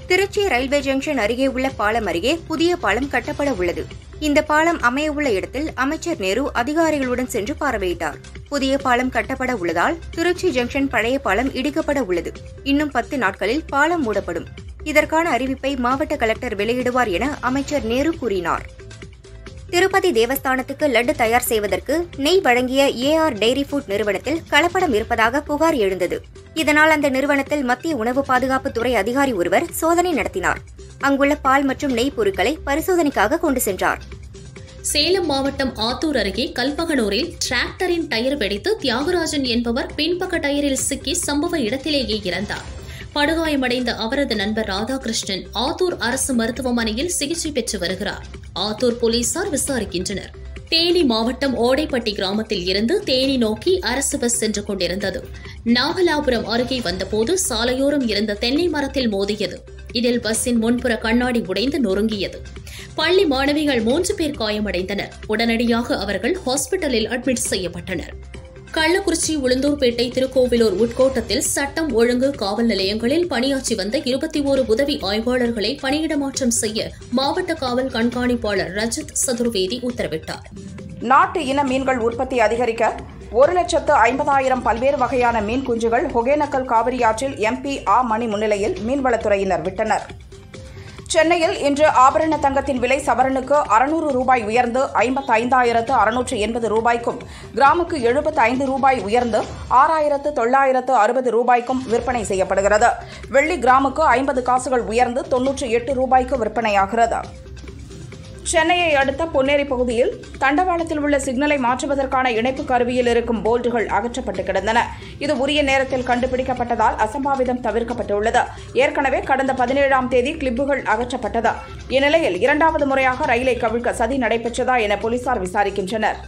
திருச்சி ரயில்வே ஜங்ஷன் அருகே உள்ள பாலம் அருகே புதிய பாலம் கட்டப்பட உள்ளது இந்த பாலம் அமையவுள்ள இடத்தில் அமைச்சர் நேரு அதிகாரிகளுடன் சென்று பார்வையிட்டார் புதிய பாலம் கட்டப்பட உள்ளதால் திருச்சி ஜங்ஷன் பழைய பாலம் இடிக்கப்பட உள்ளது இன்னும் பத்து நாட்களில் பாலம் மூடப்படும் இதற்கான அறிவிப்பை மாவட்ட கலெக்டர் வெளியிடுவார் என அமைச்சர் நேரு கூறினார் திருப்பதி தேவஸ்தானத்துக்கு லட்டு தயார் செய்வதற்கு நெய் வழங்கிய ஏஆர் டெய்ரி ஃபுட் நிறுவனத்தில் கலப்படம் இருப்பதாக புகார் எழுந்தது இதனால் அந்த நிறுவனத்தில் மத்திய உணவு பாதுகாப்பு துறை அதிகாரி ஒருவர் சோதனை நடத்தினார் அங்குள்ள பால் மற்றும் நெய் பொருட்களை பரிசோதனைக்காக கொண்டு சென்றார் சேலம் மாவட்டம் ஆத்தூர் அருகே கல்பகனூரில் டிராக்டரின் டயர் வெடித்து தியாகராஜன் என்பவர் பின்பக்க டயரில் சிக்கி சம்பவ இடத்திலேயே இறந்தார் படுகாயமடைந்த அவரது நண்பர் ராதாகிருஷ்ணன் ஆத்தூர் அரசு மருத்துவமனையில் சிகிச்சை பெற்று வருகிறார் ஆத்தூர் போலீசார் விசாரிக்கின்றனர் தேனி மாவட்டம் ஓடைப்பட்டி கிராமத்தில் இருந்து தேனி நோக்கி அரசு பஸ் சென்று கொண்டிருந்தது நாகலாபுரம் அருகே வந்தபோது சாலையோரம் இருந்த தென்னை மரத்தில் மோதியது இதில் பஸ்ஸின் முன்புற கண்ணாடி உடைந்து நொறுங்கியது பள்ளி மாணவிகள் மூன்று பேர் காயமடைந்தனர் உடனடியாக அவர்கள் ஹாஸ்பிட்டலில் அட்மிட் செய்யப்பட்டனர் கள்ளக்குறிச்சி உளுந்தூர்பேட்டை திருக்கோவிலூர் உட்கோட்டத்தில் சட்டம் ஒழுங்கு காவல் நிலையங்களில் பணியாற்றி வந்த இருபத்தி ஓரு உதவி ஆய்வாளர்களை பணியிடமாற்றம் செய்ய மாவட்ட காவல் கண்காணிப்பாளர் ரஜத் சதுர்வேதி உத்தரவிட்டார் நாட்டு இன மீன்கள் உற்பத்தி அதிகரிக்க ஒரு லட்சத்து ஐம்பதாயிரம் பல்வேறு வகையான மீன் குஞ்சுகள் ஒகேனக்கல் காவிரி ஆற்றில் எம்பி ஆ மணி முன்னிலையில் மீன்வளத்துறையினர் விட்டனர் சென்னையில் இன்று ஆபரண தங்கத்தின் விலை சவரனுக்கு அறுநூறு ரூபாய் உயர்ந்து ஐம்பத்து ஐந்தாயிரத்து அறுநூற்று எண்பது ரூபாய்க்கும் கிராமுக்கு எழுபத்து ஐந்து ரூபாய் உயர்ந்து ஆறாயிரத்து தொள்ளாயிரத்து அறுபது ரூபாய்க்கும் விற்பனை செய்யப்படுகிறது வெள்ளி கிராமுக்கு ஐம்பது காசுகள் உயர்ந்து தொன்னூற்றி எட்டு ரூபாய்க்கு விற்பனையாகிறது சென்னையை அடுத்த பொன்னேரி பகுதியில் தண்டவாளத்தில் உள்ள சிக்னலை மாற்றுவதற்கான இணைப்பு கருவியில் இருக்கும் போல்ட்டுகள் அகற்றப்பட்டு கிடந்தன இது உரிய நேரத்தில் கண்டுபிடிக்கப்பட்டதால் அசம்பாவிதம் தவிர்க்கப்பட்டுள்ளது ஏற்கனவே கடந்த பதினேழாம் தேதி கிளிப்புகள் அகற்றப்பட்டது இந்நிலையில் இரண்டாவது முறையாக ரயிலை கவிழ்க்க சதி நடைபெற்றதா என போலீசார் விசாரிக்கின்றனர்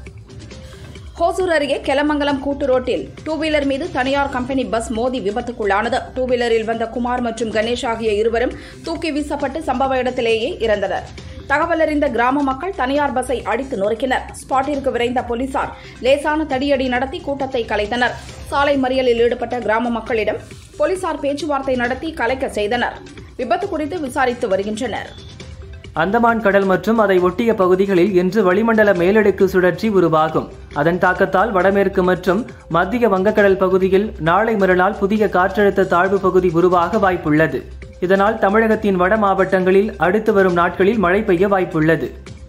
ஹோசூர் அருகே கெலமங்கலம் கூட்டு ரோட்டில் டூ வீலர் மீது தனியார் கம்பெனி பஸ் மோதி விபத்துக்குள்ளானது டூ வீலரில் வந்த குமார் மற்றும் கணேஷ் ஆகிய இருவரும் தூக்கி வீசப்பட்டு சம்பவ இடத்திலேயே இறந்தனர் தகவல் அறிந்த கிராம மக்கள் தனியார் பஸ்ஸை அடித்து நொறுக்கினர் ஸ்பாட்டிற்கு விரைந்த போலீசார் லேசான தடியடி நடத்தி கூட்டத்தை கலைத்தனர் சாலை மறியலில் ஈடுபட்ட கிராம மக்களிடம் போலீசார் பேச்சுவார்த்தை நடத்தி கலைக்க செய்தனர் விபத்து குறித்து விசாரித்து வருகின்றனர் அந்தமான் கடல் மற்றும் அதை ஒட்டிய பகுதிகளில் இன்று வளிமண்டல மேலடுக்கு சுழற்சி உருவாகும் அதன் தாக்கத்தால் வடமேற்கு மற்றும் மத்திய வங்கக்கடல் பகுதியில் நாளை மறுநாள் புதிய காற்றழுத்த தாழ்வு பகுதி உருவாக வாய்ப்புள்ளது இதனால் தமிழகத்தின் வட மாவட்டங்களில் அடுத்து வரும் நாட்களில் மழை பெய்ய வாய்ப்புள்ளது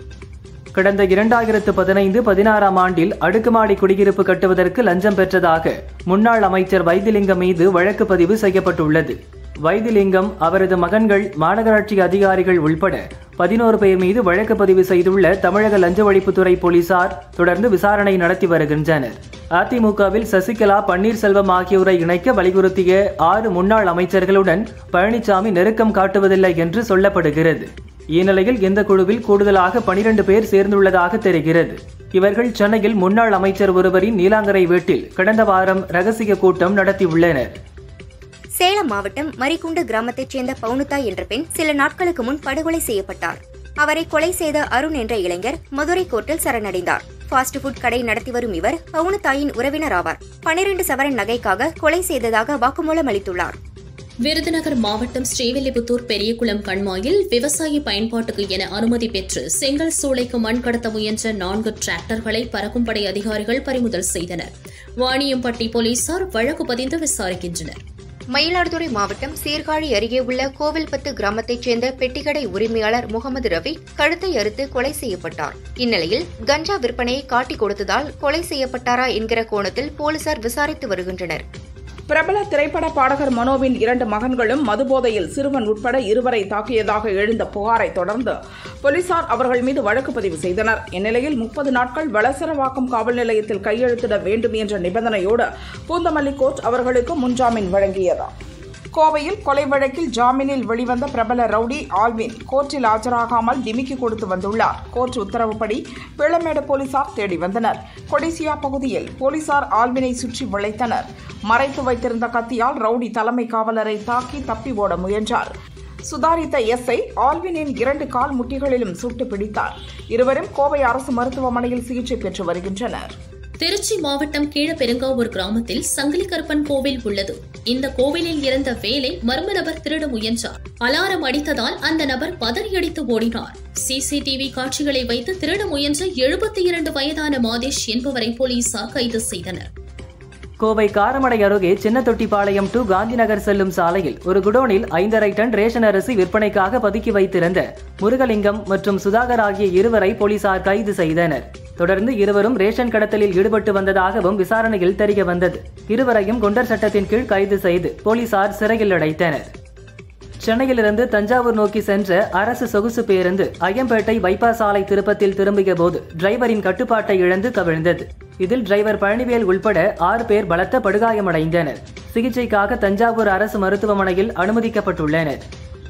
கடந்த இரண்டாயிரத்து பதினைந்து பதினாறாம் ஆண்டில் அடுக்குமாடி குடியிருப்பு கட்டுவதற்கு லஞ்சம் பெற்றதாக முன்னாள் அமைச்சர் வைத்திலிங்கம் மீது வழக்கு பதிவு செய்யப்பட்டுள்ளது வைத்திலிங்கம் அவரது மகன்கள் மாநகராட்சி அதிகாரிகள் உள்பட பதினோரு பேர் மீது வழக்கு பதிவு செய்துள்ள தமிழக லஞ்ச ஒழிப்புத்துறை போலீசார் தொடர்ந்து விசாரணை நடத்தி வருகின்றனர் அதிமுகவில் சசிகலா பன்னீர்செல்வம் ஆகியோரை இணைக்க வலியுறுத்திய ஆறு முன்னாள் அமைச்சர்களுடன் பழனிசாமி நெருக்கம் காட்டுவதில்லை என்று சொல்லப்படுகிறது இந்நிலையில் இந்த குழுவில் கூடுதலாக பனிரெண்டு பேர் சேர்ந்துள்ளதாக தெரிகிறது இவர்கள் சென்னையில் முன்னாள் அமைச்சர் ஒருவரின் நீலாங்கரை வீட்டில் கடந்த வாரம் ரகசிய கூட்டம் நடத்தியுள்ளனர் சேலம் மாவட்டம் மரிக்குண்டு கிராமத்தைச் சேர்ந்த பவுனுதா என்ற பெண் சில நாட்களுக்கு முன் படுகொலை செய்யப்பட்டார் அவரை கொலை செய்த அருண் என்ற இளைஞர் மதுரை கோர்ட்டில் சரணடைந்தார் ஃபாஸ்ட் ஃபுட் கடை நடத்தி வரும் இவர் பவுனுதாயின் உறவினர் ஆவார் பனிரெண்டு சவரன் நகைக்காக கொலை செய்ததாக வாக்குமூலம் அளித்துள்ளார் விருதுநகர் மாவட்டம் ஸ்ரீவில்லிபுத்தூர் பெரியகுளம் கண்மாயில் விவசாய பயன்பாட்டுக்கு என அனுமதி பெற்று செங்கல் சூளைக்கு மண் கடத்த முயன்ற நான்கு டிராக்டர்களை பறக்கும்படை அதிகாரிகள் பறிமுதல் செய்தனர் வாணியம்பட்டி போலீசார் வழக்கு பதிந்து விசாரிக்கின்றனர் மயிலாடுதுறை மாவட்டம் சீர்காழி அருகே உள்ள கோவில்பத்து கிராமத்தைச் சேர்ந்த பெட்டிக்கடை உரிமையாளர் முகமது ரவி கழுத்தை அறுத்து கொலை செய்யப்பட்டார் இந்நிலையில் கஞ்சா விற்பனையை காட்டிக் கொடுத்ததால் கொலை செய்யப்பட்டாரா என்கிற கோணத்தில் போலீசார் விசாரித்து வருகின்றனர் பிரபல திரைப்பட பாடகர் மனோவின் இரண்டு மகன்களும் மதுபோதையில் சிறுவன் உட்பட இருவரை தாக்கியதாக எழுந்த புகாரை தொடர்ந்து போலீசார் அவர்கள் மீது வழக்கு பதிவு செய்தனர் இந்நிலையில் முப்பது நாட்கள் வளசரவாக்கம் காவல் நிலையத்தில் கையெழுத்திட வேண்டும் என்ற நிபந்தனையோடு பூந்தமல்லி கோர்ட் அவர்களுக்கு முன்ஜாமீன் வழங்கியது கோவையில் கொலை வழக்கில் ஜாமீனில் வெளிவந்த பிரபல ரவுடி ஆல்வின் கோர்ட்டில் ஆஜராகாமல் டிமிக்கி கொடுத்து வந்துள்ளார் கோர்ட் உத்தரவுப்படி பிளமேடு போலீசார் தேடி வந்தனர் கொடிசியா பகுதியில் போலீசார் ஆல்வினை சுற்றி வளைத்தனர் மறைத்து வைத்திருந்த கத்தியால் ரவுடி தலைமை காவலரை தாக்கி தப்பி ஓட முயன்றார் சுதாரித்த எஸ்ஐ ஆல்வினின் இரண்டு கால் முட்டிகளிலும் சுட்டு பிடித்தார் இருவரும் கோவை அரசு மருத்துவமனையில் சிகிச்சை பெற்று வருகின்றனர் திருச்சி மாவட்டம் கீழப்பெருங்காவூர் கிராமத்தில் சங்கிலி கருப்பன் கோவில் உள்ளது இந்த கோவிலில் இருந்த வேலை மர்ம நபர் திருட முயன்றார் அலாரம் அடித்ததால் அந்த நபர் பதறியடித்து ஓடினார் சிசிடிவி காட்சிகளை வைத்து திருட முயன்ற எழுபத்தி இரண்டு வயதான மாதேஷ் என்பவரை போலீசார் கைது செய்தனர் கோவை காரமடை அருகே சின்னத்தொட்டிப்பாளையம் டு காந்திநகர் செல்லும் சாலையில் ஒரு குடோனில் ஐந்தரை டன் ரேஷன் அரிசி விற்பனைக்காக பதுக்கி வைத்திருந்த முருகலிங்கம் மற்றும் சுதாகர் ஆகிய இருவரை போலீசார் கைது செய்தனர் தொடர்ந்து இருவரும் ரேஷன் கடத்தலில் ஈடுபட்டு வந்ததாகவும் விசாரணையில் தெரிய வந்தது இருவரையும் குண்டர் சட்டத்தின் கீழ் கைது செய்து போலீசார் சிறையில் அடைத்தனர் சென்னையிலிருந்து தஞ்சாவூர் நோக்கி சென்ற அரசு சொகுசு பேருந்து ஐயம்பேட்டை பைபாஸ் சாலை திருப்பத்தில் திரும்பிய போது டிரைவரின் கட்டுப்பாட்டை இழந்து கவிழ்ந்தது இதில் டிரைவர் பழனிவேல் உள்பட ஆறு பேர் பலத்த படுகாயமடைந்தனர் சிகிச்சைக்காக தஞ்சாவூர் அரசு மருத்துவமனையில் அனுமதிக்கப்பட்டுள்ளனர்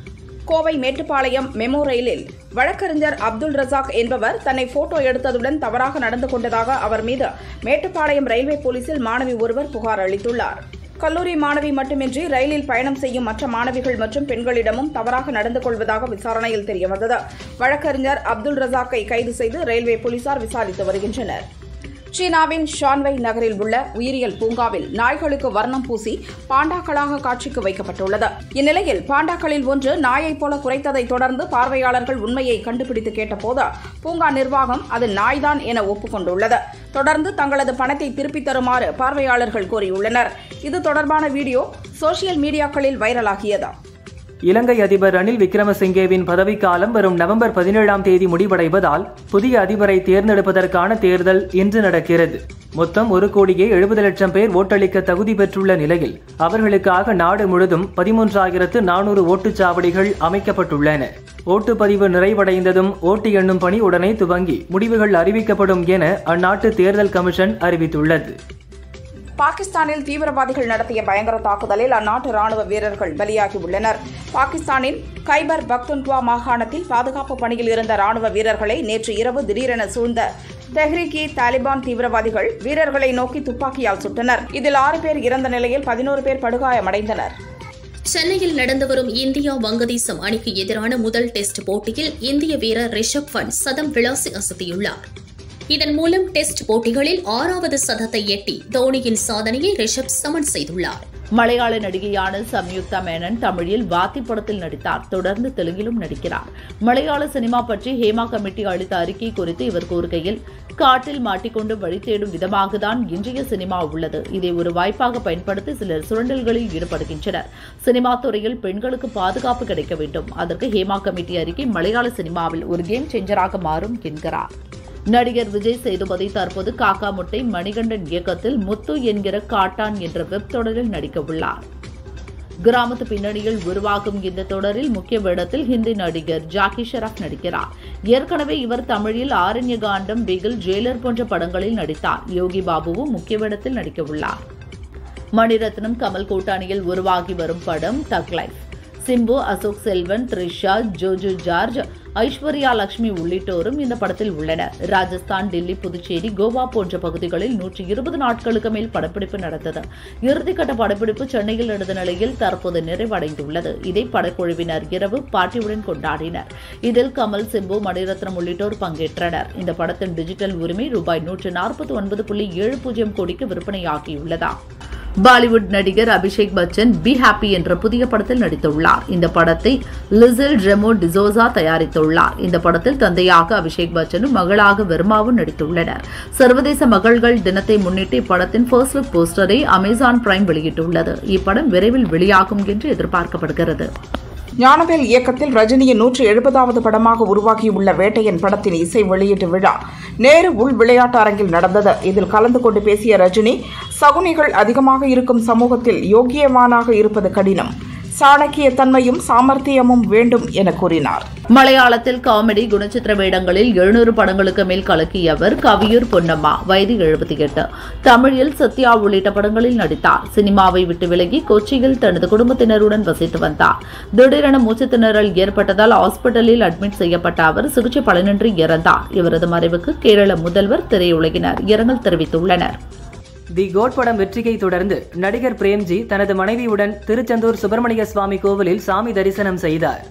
கோவை மேட்டுப்பாளையம் மெமோ ரயிலில் வழக்கறிஞர் அப்துல் ரசாக் என்பவர் தன்னை போட்டோ எடுத்ததுடன் தவறாக நடந்து கொண்டதாக அவர் மீது மேட்டுப்பாளையம் ரயில்வே போலீசில் மாணவி ஒருவர் புகார் அளித்துள்ளார் கல்லூரி மாணவி மட்டுமின்றி ரயிலில் பயணம் செய்யும் மற்ற மாணவிகள் மற்றும் பெண்களிடமும் தவறாக நடந்து கொள்வதாக விசாரணையில் தெரியவந்தது வழக்கறிஞர் அப்துல் ரசாக்கை கைது செய்து ரயில்வே போலீசார் விசாரித்து வருகின்றனர் சீனாவின் ஷான்வை நகரில் உள்ள உயிரியல் பூங்காவில் நாய்களுக்கு வர்ணம் பூசி பாண்டாக்களாக காட்சிக்கு வைக்கப்பட்டுள்ளது இந்நிலையில் பாண்டாக்களில் ஒன்று நாயைப் போல குறைத்ததை தொடர்ந்து பார்வையாளர்கள் உண்மையை கண்டுபிடித்து கேட்டபோது பூங்கா நிர்வாகம் அது நாய்தான் என ஒப்புக்கொண்டுள்ளது தொடர்ந்து தங்களது பணத்தை திருப்பித் தருமாறு பார்வையாளர்கள் கோரியுள்ளனர் இது தொடர்பான வீடியோ சோசியல் மீடியாக்களில் வைரலாகியது இலங்கை அதிபர் ரணில் விக்ரமசிங்கேவின் பதவிக்காலம் வரும் நவம்பர் பதினேழாம் தேதி முடிவடைவதால் புதிய அதிபரை தேர்ந்தெடுப்பதற்கான தேர்தல் இன்று நடக்கிறது மொத்தம் ஒரு கோடியே எழுபது லட்சம் பேர் ஓட்டளிக்க தகுதி பெற்றுள்ள நிலையில் அவர்களுக்காக நாடு முழுதும் பதிமூன்றாயிரத்து நானூறு ஓட்டுச்சாவடிகள் அமைக்கப்பட்டுள்ளன ஓட்டுப்பதிவு நிறைவடைந்ததும் ஓட்டு எண்ணும் பணி உடனே துவங்கி முடிவுகள் அறிவிக்கப்படும் என அந்நாட்டு தேர்தல் கமிஷன் அறிவித்துள்ளது பாகிஸ்தானில் தீவிரவாதிகள் நடத்திய பயங்கர தாக்குதலில் அந்நாட்டு ராணுவ வீரர்கள் பலியாகியுள்ளனர் பாகிஸ்தானின் கைபர் பக்துன்குவா மாகாணத்தில் பாதுகாப்பு பணியில் இருந்த ராணுவ வீரர்களை நேற்று இரவு திடீரென சூழ்ந்த தெஹ்ரிகி தாலிபான் தீவிரவாதிகள் வீரர்களை நோக்கி துப்பாக்கியால் சுட்டனர் இதில் ஆறு பேர் இறந்த நிலையில் பதினோரு பேர் படுகாயமடைந்தனர் சென்னையில் நடந்து வரும் இந்தியா வங்கதேசம் அணிக்கு எதிரான முதல் டெஸ்ட் போட்டியில் இந்திய வீரர் ரிஷப் பண்ட் சதம் விளாசி அசத்தியுள்ளார் இதன் மூலம் டெஸ்ட் போட்டிகளில் ஆறாவது சதத்தை எட்டி தோனியின் சாதனையை ரிஷப் சமன் செய்துள்ளார் மலையாள நடிகையான சம்யுக்தா மேனன் தமிழில் வாத்தி படத்தில் நடித்தார் தொடர்ந்து தெலுங்கிலும் நடிக்கிறார் மலையாள சினிமா பற்றி ஹேமா கமிட்டி அளித்த அறிக்கை குறித்து இவர் கூறுகையில் காட்டில் மாட்டிக்கொண்டு வழி தேடும் விதமாகத்தான் இன்றைய சினிமா உள்ளது இதை ஒரு வாய்ப்பாக பயன்படுத்தி சிலர் சுரண்டல்களில் ஈடுபடுகின்றனர் சினிமா துறையில் பெண்களுக்கு பாதுகாப்பு கிடைக்க வேண்டும் அதற்கு ஹேமா கமிட்டி அறிக்கை மலையாள சினிமாவில் ஒரு கேம் சேஞ்சராக மாறும் என்கிறார் நடிகர் விஜய் சேதுபதி தற்போது காக்கா முட்டை மணிகண்டன் இயக்கத்தில் முத்து என்கிற காட்டான் என்ற வெப் தொடரில் நடிக்க உள்ளார் கிராமத்து பின்னணியில் உருவாகும் இந்த தொடரில் முக்கிய வேடத்தில் ஹிந்தி நடிகர் ஜாக்கி ஷெராப் நடிக்கிறார் ஏற்கனவே இவர் தமிழில் ஆரண்ய காண்டம் பிகில் ஜெயிலர் போன்ற படங்களில் நடித்தார் யோகி பாபுவும் முக்கிய வேடத்தில் நடிக்க உள்ளார் மணிரத்னம் கமல் கூட்டணியில் உருவாகி வரும் படம் தக் லைஃப் சிம்பு அசோக் செல்வன் த்ரிஷா ஜோஜு ஜார்ஜ் ஐஸ்வர்யா லட்சுமி உள்ளிட்டோரும் இந்த படத்தில் உள்ளனர் ராஜஸ்தான் டெல்லி புதுச்சேரி கோவா போன்ற பகுதிகளில் நூற்றி இருபது நாட்களுக்கு மேல் படப்பிடிப்பு நடந்தது இறுதிக்கட்ட படப்பிடிப்பு சென்னையில் நடந்த நிலையில் தற்போது நிறைவடைந்துள்ளது இதை படக்குழுவினர் இரவு பார்ட்டியுடன் கொண்டாடினர் இதில் கமல் சிம்பு மணிரத்னம் உள்ளிட்டோர் பங்கேற்றனர் இந்த படத்தின் டிஜிட்டல் உரிமை ரூபாய் நூற்று நாற்பத்தி ஒன்பது புள்ளி ஏழு பூஜ்ஜியம் கோடிக்கு விற்பனையாகியுள்ளதா பாலிவுட் நடிகர் அபிஷேக் பச்சன் பி ஹாப்பி என்ற புதிய படத்தில் நடித்துள்ளார் இந்த படத்தை லிசில் ரெமோ டிசோசா தயாரித்துள்ளார் இந்த படத்தில் தந்தையாக அபிஷேக் பச்சனும் மகளாக வெர்மாவும் நடித்துள்ளனர் சர்வதேச மகள்கள் தினத்தை முன்னிட்டு இப்படத்தின் ஃபர்ஸ்ட் லுக் போஸ்டரை அமேசான் பிரைம் வெளியிட்டுள்ளது இப்படம் விரைவில் வெளியாகும் என்று எதிர்பார்க்கப்படுகிறது ஞானவேல் இயக்கத்தில் ரஜினியின் நூற்றி எழுபதாவது படமாக உருவாகியுள்ள வேட்டையன் படத்தின் இசை வெளியீட்டு விழா நேரு உள் விளையாட்டு அரங்கில் நடந்தது இதில் கலந்து கொண்டு பேசிய ரஜினி சகுனிகள் அதிகமாக இருக்கும் சமூகத்தில் யோக்கியவானாக இருப்பது கடினம் சாணக்கிய தன்மையும் சாமர்த்தியமும் வேண்டும் என கூறினார் மலையாளத்தில் காமெடி குணச்சித்திர வேடங்களில் எழுநூறு படங்களுக்கு மேல் கலக்கியவர் கவியூர் பொன்னம்மா வயது எழுபத்தி எட்டு தமிழில் சத்யா உள்ளிட்ட படங்களில் நடித்தார் சினிமாவை விட்டு விலகி கொச்சியில் தனது குடும்பத்தினருடன் வசித்து வந்தார் திடீரென மூச்சுத் திணறல் ஏற்பட்டதால் ஹாஸ்பிட்டலில் அட்மிட் செய்யப்பட்ட அவர் சிகிச்சை பலனின்றி இறந்தார் இவரது மறைவுக்கு கேரள முதல்வர் திரையுலகினர் இரங்கல் தெரிவித்துள்ளனர் தி கோட் படம் வெற்றியை தொடர்ந்து நடிகர் பிரேம்ஜி தனது மனைவியுடன் திருச்செந்தூர் சுப்பிரமணிய சுவாமி கோவிலில் சாமி தரிசனம் செய்தார்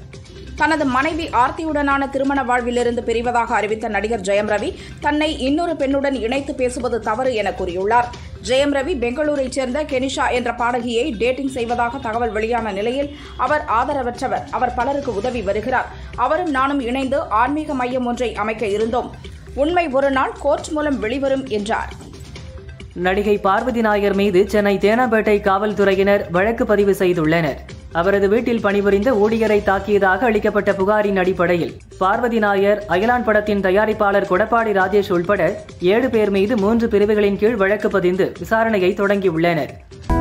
தனது மனைவி ஆர்த்தியுடனான திருமண வாழ்விலிருந்து பிரிவதாக அறிவித்த நடிகர் ஜெயம் ரவி தன்னை இன்னொரு பெண்ணுடன் இணைத்து பேசுவது தவறு என கூறியுள்ளார் ஜெயம் ரவி பெங்களூரைச் சேர்ந்த கெனிஷா என்ற பாடகியை டேட்டிங் செய்வதாக தகவல் வெளியான நிலையில் அவர் ஆதரவற்றவர் அவர் பலருக்கு உதவி வருகிறார் அவரும் நானும் இணைந்து ஆன்மீக மையம் ஒன்றை அமைக்க இருந்தோம் உண்மை ஒரு நாள் கோர்ட் மூலம் வெளிவரும் என்றார் நடிகை பார்வதி நாயர் மீது சென்னை தேனாம்பேட்டை காவல்துறையினர் வழக்கு பதிவு செய்துள்ளனர் அவரது வீட்டில் பணிபுரிந்த ஊழியரை தாக்கியதாக அளிக்கப்பட்ட புகாரின் அடிப்படையில் பார்வதி நாயர் அயலான் படத்தின் தயாரிப்பாளர் கொடப்பாடி ராஜேஷ் உள்பட ஏழு பேர் மீது மூன்று பிரிவுகளின் கீழ் வழக்கு பதிந்து விசாரணையை தொடங்கியுள்ளனர்